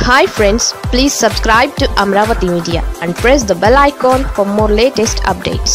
hi friends please subscribe to Amaravati media and press the bell icon for more latest updates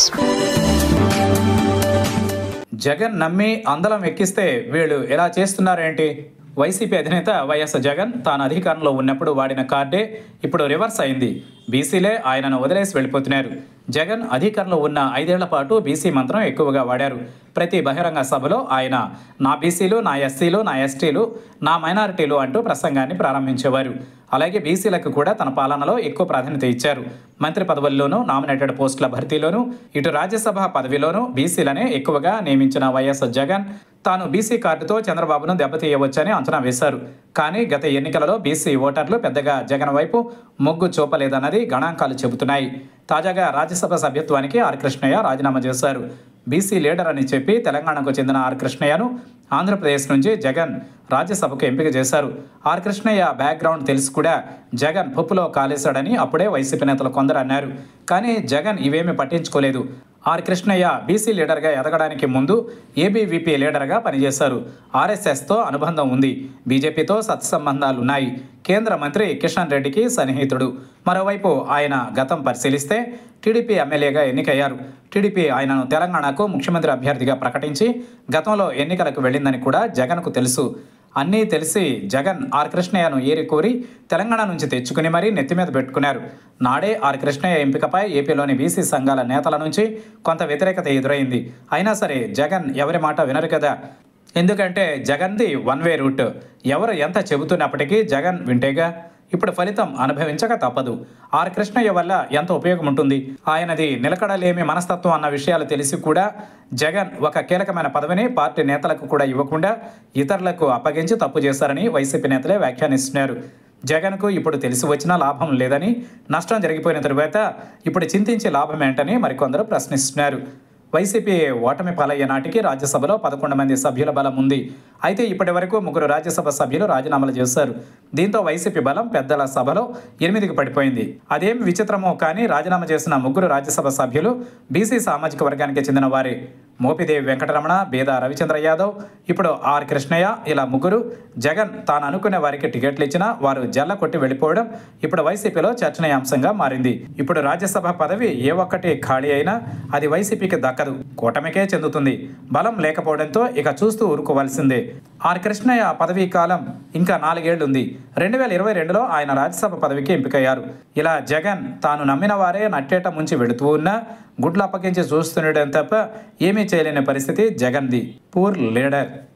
Jagan నమ్మి అందలం ఎక్కిస్తే వీళ్ళు ఎలా చేస్తున్నారేంటి వైసీపీ అధినేత వైఎస్ జగన్ తాను అధికారంలో ఉన్నప్పుడు వాడిన కార్డే ఇప్పుడు రివర్స్ అయింది బీసీలే ఆయనను వదిలేసి వెళ్ళిపోతున్నారు జగన్ అధికారంలో ఉన్న ఐదేళ్ల పాటు బీసీ మంత్రం ఎక్కువగా వాడారు ప్రతి బహిరంగ సభలో ఆయన నా బీసీలు నా ఎస్సీలు నా ఎస్టీలు నా మైనారిటీలు అంటూ ప్రసంగాన్ని ప్రారంభించేవారు అలాగే బీసీలకు కూడా తన పాలనలో ఎక్కువ ప్రాధాన్యత ఇచ్చారు మంత్రి పదవుల్లోనూ నామినేటెడ్ పోస్టుల భర్తీలోనూ ఇటు రాజ్యసభ పదవిలోనూ బీసీలనే ఎక్కువగా నియమించిన వైఎస్ జగన్ తాను బీసీ కార్డుతో చంద్రబాబును దెబ్బతీయవచ్చని అంచనా వేశారు కానీ గత ఎన్నికలలో బీసీ ఓటర్లు పెద్దగా జగన్ వైపు మొగ్గు చూపలేదన్నది గణాంకాలు చెబుతున్నాయి తాజాగా రాజ్యసభ సభ్యత్వానికి ఆర్ కృష్ణయ్య రాజీనామా చేశారు బీసీ లీడర్ అని చెప్పి తెలంగాణకు చెందిన ఆర్ కృష్ణయ్యను ఆంధ్రప్రదేశ్ నుంచి జగన్ రాజ్యసభకు ఎంపిక చేశారు ఆర్ కృష్ణయ్య బ్యాక్గ్రౌండ్ తెలిసి కూడా జగన్ పప్పులో కాలేశాడని అప్పుడే వైసీపీ నేతలు కొందరు అన్నారు కానీ జగన్ ఇవేమీ పట్టించుకోలేదు ఆర్ కృష్ణయ్య బీసీ లీడర్గా ఎదగడానికి ముందు ఏబీవీపీ లీడర్గా పనిచేశారు ఆర్ఎస్ఎస్తో అనుబంధం ఉంది బీజేపీతో సత్సంబంధాలు ఉన్నాయి కేంద్ర మంత్రి కిషన్ రెడ్డికి సన్నిహితుడు మరోవైపు ఆయన గతం పరిశీలిస్తే టీడీపీ ఎమ్మెల్యేగా ఎన్నికయ్యారు టీడీపీ ఆయనను తెలంగాణకు ముఖ్యమంత్రి అభ్యర్థిగా ప్రకటించి గతంలో ఎన్నికలకు వెళ్ళిందని కూడా జగన్కు తెలుసు అన్నీ తెలిసి జగన్ ఆర్ కృష్ణయ్యను ఏరి కోరి తెలంగాణ నుంచి తెచ్చుకుని మరీ నెత్తిమీద పెట్టుకున్నారు నాడే ఆర్ కృష్ణయ్య ఎంపికపై ఏపీలోని బీసీ సంఘాల నేతల నుంచి కొంత వ్యతిరేకత ఎదురైంది అయినా సరే జగన్ ఎవరి మాట వినరు కదా ఎందుకంటే జగన్ది వన్ వే రూట్ ఎవరు ఎంత చెబుతున్నప్పటికీ జగన్ వింటేగా ఇప్పుడు ఫలితం అనుభవించక తప్పదు ఆర్ కృష్ణయ్య వల్ల ఎంత ఉపయోగం ఉంటుంది ఆయనది నిలకడలేమి మనస్తత్వం అన్న విషయాలు తెలిసి కూడా జగన్ ఒక కీలకమైన పదవిని పార్టీ నేతలకు కూడా ఇవ్వకుండా ఇతరులకు అప్పగించి తప్పు చేశారని వైసీపీ నేతలే వ్యాఖ్యానిస్తున్నారు జగన్కు ఇప్పుడు తెలిసి వచ్చినా లాభం లేదని నష్టం జరిగిపోయిన తరువాత ఇప్పుడు చింతించే లాభం ఏంటని మరికొందరు ప్రశ్నిస్తున్నారు వైసీపీ ఓటమి పాలయ్యే నాటికి రాజ్యసభలో పదకొండు మంది సభ్యుల బలం ఉంది అయితే ఇప్పటి వరకు ముగ్గురు రాజ్యసభ సభ్యులు రాజీనామాలు చేశారు దీంతో వైసీపీ బలం పెద్దల సభలో ఎనిమిదికి పడిపోయింది అదేం విచిత్రమో కానీ రాజీనామా చేసిన ముగ్గురు రాజ్యసభ సభ్యులు బీసీ సామాజిక వర్గానికి చెందిన వారే మోపిదేవి వెంకటరమణ బేద రవిచంద్ర యాదవ్ ఇప్పుడు ఆర్ కృష్ణయ్య ఇలా ముగ్గురు జగన్ తాను అనుకునే వారికి టికెట్లు ఇచ్చినా వారు జల్ల కొట్టి వెళ్ళిపోవడం ఇప్పుడు వైసీపీలో చర్చనీయాంశంగా మారింది ఇప్పుడు రాజ్యసభ పదవి ఏ ఒక్కటి ఖాళీ అయినా అది వైసీపీకి దక్కదు కూటమికే చెందుతుంది బలం లేకపోవడంతో ఇక చూస్తూ ఊరుకోవాల్సిందే ఆర్ కృష్ణయ్య పదవీ కాలం ఇంకా నాలుగేళ్లుంది రెండు వేల ఇరవై రెండులో ఆయన రాజ్యసభ పదవికి ఎంపికయ్యారు ఇలా జగన్ తాను నమ్మిన వారే నట్టేట ముంచి వెడుతూ ఉన్నా గుడ్లు అప్పగించి చూస్తుండడం తప్ప ఏమీ చేయలేని పరిస్థితి జగన్ది పూర్ లీడర్